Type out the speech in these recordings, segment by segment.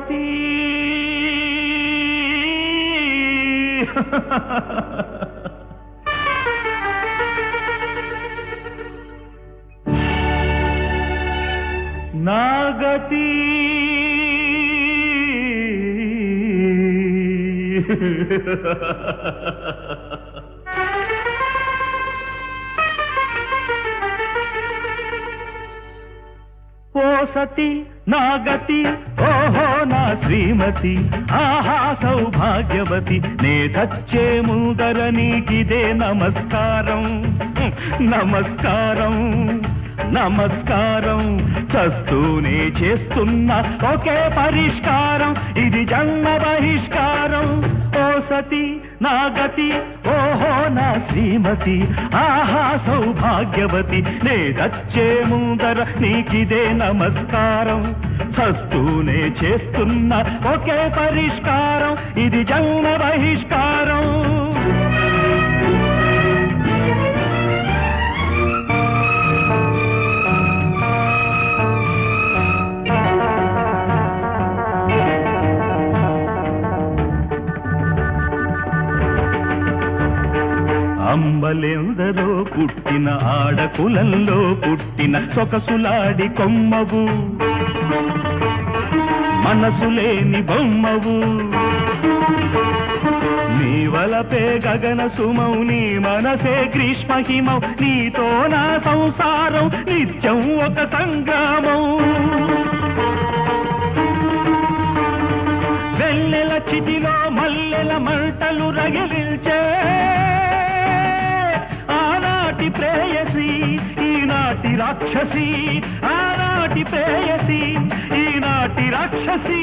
సతీ నాగతి ఓ సతి నా గతి ఓహో నా శ్రీమతి ఆహా సౌభాగ్యవతి నే తచ్చే ముందర నీకిదే నమస్కారం నమస్కారం నమస్కారం చస్తూనే చేస్తున్న ఒకే పరిష్కారం ఇది జన్మ బహిష్కారం ఓ సతి నా గతి ఓహో నా శ్రీమతి ఆహా సౌభాగ్యవతి నే దచ్చే ముందర నీకిదే నమస్కారం చస్తూనే చేస్తున్న ఒకే పరిష్కారం ఇది జన్మ బహిష్కారం అంబలెందరో పుట్టిన ఆడకులంలో పుట్టిన సొకసులాడి కొమ్మవు మనసు లేని బొమ్మవు నీ వలపే గగన సుమౌ నీ మనసే గ్రీష్మ హిమౌ నీతో నా సంసారం నిత్యం ఒక సంగ్రామం వెన్నెల చితిలో మల్లెల మంటలు రగిలించే ఆనాటి ప్రేయసి ఈనాటి రాక్షసి ఆనాటి ప్రేయసి ఈనాటి రాక్షసి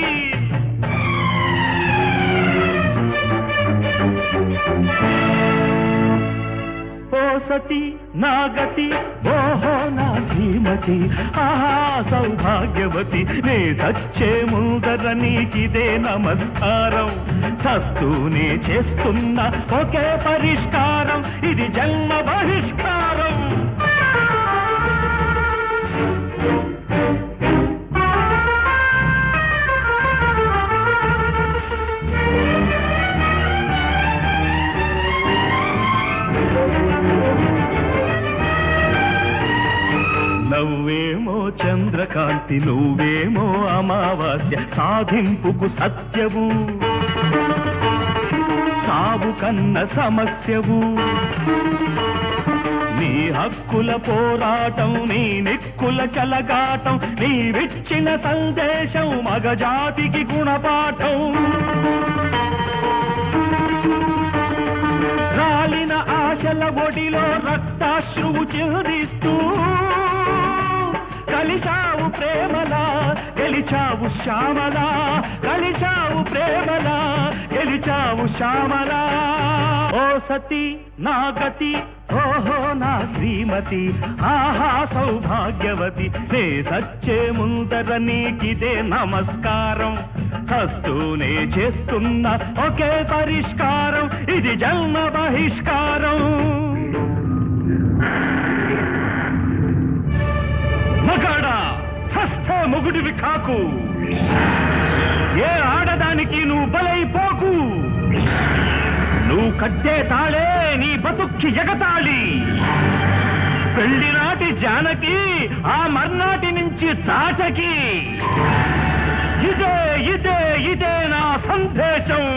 ఓ సతి నా గతి ఓహో నా ధీమతి ఆహా సౌభాగ్యవతి నే సచ్చే ముందర నీకిదే నమస్కారం చస్తూనే చేస్తున్న ఒకే పరిష్కారం ఇది జన్మ బహిష్కారం నవ్వేమో చంద్రకాంతి నువ్వేమో అమావాస్య సాధింపుకు సత్యవు సాగు కన్న సమస్యవు నీ హక్కుల పోరాటం నీ నిక్కుల చలగాటం నీ విచ్చిన సందేశం మగజాతికి గుణపాఠం రాలిన ఆశల ఒడిలో రక్తాశ్రువు చిందిస్తూ కలిశావు ప్రేమలా గెలిచావు శ్యామలా కలిశావు ప్రేమలా గెలిచావు శ్యామలా ఓ సతి నా గతి ఓహో నా శ్రీమతి ఆహా సౌభాగ్యవతి నే సచ్చే ముందర నీకిదే నమస్కారం హస్తూనే చేస్తున్న ఒకే పరిష్కారం ఇది జన్మ బహిష్కారం మగాడా హస్తే మొగుడివి కాకు ఏ ఆడదానికి నువ్వు బలైపోకు నువ్వు కట్టే తాళే నీ బతుక్కి ఎగతాళి పెళ్లి నాటి జానకి ఆ మర్నాటి నుంచి తాటకి ఇదే ఇదే ఇదే నా సందేశం